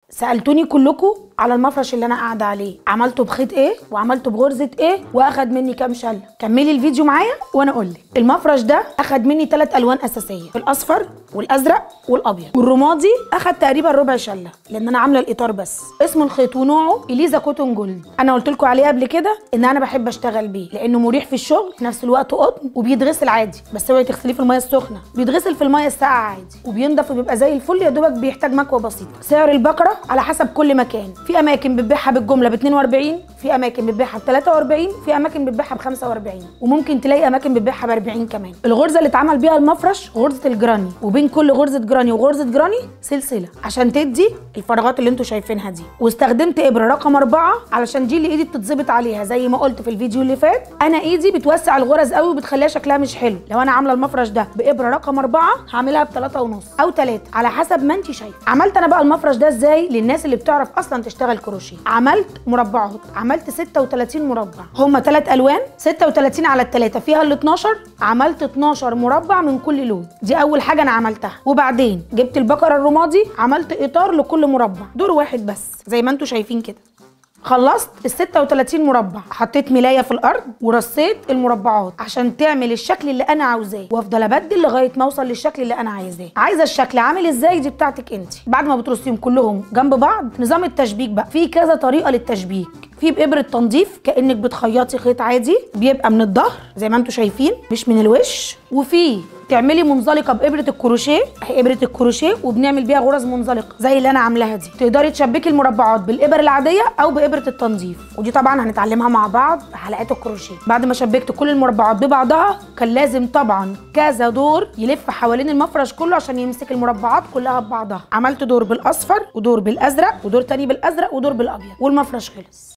سالتوني كلكم على المفرش اللي انا قاعده عليه عملته بخيط ايه وعملته بغرزه ايه واخد مني كام شله كملي الفيديو معايا وانا اقول لك المفرش ده اخد مني ثلاث الوان اساسيه الاصفر والازرق والابيض والرمادي اخد تقريبا ربع شله لان انا عامله الاطار بس اسم الخيط ونوعه اليزا كوتون جولد انا قلت لكم عليه قبل كده ان انا بحب اشتغل بيه لانه مريح في الشغل في نفس الوقت قطن وبيتغسل عادي بس اوعي تغسليه في الميه السخنه بيتغسل في الميه الساقعه عادي وبينضف وبيبقى زي الفل يا دوبك بيحتاج مكوه بسيطه سعر البقره على حسب كل مكان في اماكن بتبيعها بالجمله ب 42 في اماكن بتبيعها ب 43 في اماكن بتبيعها ب 45 وممكن تلاقي اماكن بتبيعها ب 40 كمان الغرزه اللي اتعمل بيها المفرش غرزه الجراني وبين كل غرزه جراني وغرزه جراني سلسله عشان تدي الفراغات اللي انتوا شايفينها دي واستخدمت ابره رقم أربعة علشان دي اللي ايدي بتتظبط عليها زي ما قلت في الفيديو اللي فات انا ايدي بتوسع الغرز قوي وبتخليها شكلها مش حلو لو انا عامله المفرش ده بابره رقم أربعة هعملها بثلاثة ونص او ثلاثة على حسب ما انت شايفه عملت انا بقى المفرش ده ازاي للناس اللي بتعرف اصلا تشتغل كروشيه عملت مربعات عملت 36 مربع هما ثلاث الوان 36 على الثلاثه فيها ال 12 عملت 12 مربع من كل لون دي اول حاجه انا عملتها وبعدين جبت البقره الرمادي عملت اطار لكل مربع دور واحد بس زي ما انتوا شايفين كده خلصت ال 36 مربع حطيت ملايه في الارض ورصيت المربعات عشان تعمل الشكل اللي انا عاوزاه وافضل ابدل لغايه ما اوصل للشكل اللي انا عايزاه عايزه الشكل عامل ازاي دي بتاعتك انت بعد ما بترصيهم كلهم جنب بعض نظام التشبيك بقى في كذا طريقه للتشبيك في بابره تنظيف كانك بتخيطي خيط عادي بيبقى من الظهر زي ما انتم شايفين مش من الوش وفي تعملي منزلقه بابره الكروشيه اهي ابره الكروشيه وبنعمل بيها غرز منزلقه زي اللي انا عاملاها دي تقدري تشبكي المربعات بالابر العاديه او بابره التنظيف ودي طبعا هنتعلمها مع بعض في حلقات الكروشيه بعد ما شبكت كل المربعات ببعضها كان لازم طبعا كذا دور يلف حوالين المفرش كله عشان يمسك المربعات كلها ببعضها عملت دور بالاصفر ودور بالازرق ودور تاني بالازرق ودور بالابيض والمفرش خلص